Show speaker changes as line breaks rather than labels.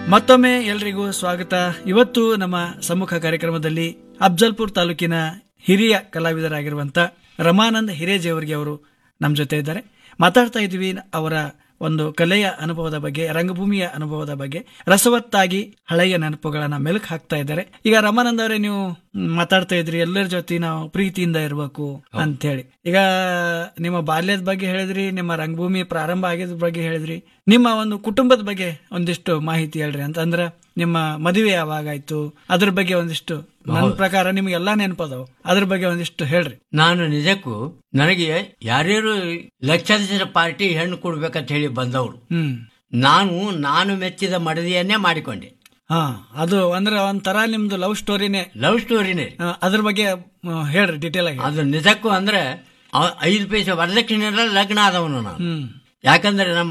ಮತ್ತೊಮ್ಮೆ ಎಲ್ರಿಗೂ ಸ್ವಾಗತ ಇವತ್ತು ನಮ್ಮ ಸಮ್ಮುಖ ಕಾರ್ಯಕ್ರಮದಲ್ಲಿ ಅಫ್ಜಲ್ಪುರ್ ತಾಲೂಕಿನ ಹಿರಿಯ ಕಲಾವಿದರಾಗಿರುವಂತ ರಮಾನಂದ್ ಹಿರೇಜೇವರ್ಗಿ ಅವರು ನಮ್ಮ ಜೊತೆ ಇದ್ದಾರೆ ಮಾತಾಡ್ತಾ ಇದ್ವಿ ಅವರ ಒಂದು ಕಲೆಯ ಅನುಭವದ ಬಗ್ಗೆ ರಂಗಭೂಮಿಯ ಅನುಭವದ ಬಗ್ಗೆ ರಸವತ್ತಾಗಿ ಹಳೆಯ ನೆನಪುಗಳನ್ನ ಮೆಲುಕು ಹಾಕ್ತಾ ಇದ್ದಾರೆ ಈಗ ರಮಾನಂದ್ ಅವರೇ ನೀವು ಮ್, ಮಾತಾಡ್ತಾ ಇದ್ರಿ ಎಲ್ಲರ ಜೊತೆ ನಾವು ಪ್ರೀತಿಯಿಂದ ಇರಬೇಕು ಅಂತ ಹೇಳಿ ಈಗ ನಿಮ್ಮ ಬಾಲ್ಯದ ಬಗ್ಗೆ ಹೇಳಿದ್ರಿ ನಿಮ್ಮ ರಂಗಭೂಮಿ ಪ್ರಾರಂಭ ಆಗಿದ ಬಗ್ಗೆ ಹೇಳಿದ್ರಿ ನಿಮ್ಮ ಒಂದು ಕುಟುಂಬದ ಬಗ್ಗೆ ಒಂದಿಷ್ಟು ಮಾಹಿತಿ ಹೇಳ್ರಿ ಅಂತ ಅಂದ್ರ ನಿಮ್ಮ ಮದುವೆ ಯಾವಾಗಾಯ್ತು ಅದ್ರ ಬಗ್ಗೆ ಒಂದಿಷ್ಟು ನನ್ನ ಪ್ರಕಾರ ನಿಮ್ಗೆ ಎಲ್ಲಾ ನೆನಪದವು ಅದ್ರ ಬಗ್ಗೆ ಒಂದಿಷ್ಟು ಹೇಳ್ರಿ
ನಾನು ನಿಜಕ್ಕೂ ನನಗೆ ಯಾರ್ಯಾರು ಲಕ್ಷಾಧಿಕ ಪಾರ್ಟಿ ಹೆಣ್ಣು ಕೊಡ್ಬೇಕಂತ ಹೇಳಿ ಬಂದವರು
ಹ್ಮ್
ನಾನು ನಾನು ಮೆಚ್ಚಿದ ಮಡದಿಯನ್ನೇ ಮಾಡಿಕೊಂಡೆ
ಹಾ ಅದು ಅಂದ್ರೆ ಒಂಥರ ನಿಮ್ದು ಲವ್ ಸ್ಟೋರಿನೇ
ಲವ್ ಸ್ಟೋರಿನೇ
ಆ, ಅದ್ರ ಬಗ್ಗೆ ಆ, ಹೇಳ್ರಿ ಡೀಟೇಲ್ ಆಗಿ
ಅದು ನಿಜಕ್ಕೂ ಅಂದ್ರೆ ಅವ- ಐದು ಪೈಸೆ ವರದಕ್ಷಿಣೆ ಲಗ್ನ ಆದವನು ನಾನು
ಹ್ಮ್
ಯಾಕಂದ್ರೆ ನಮ್ಮ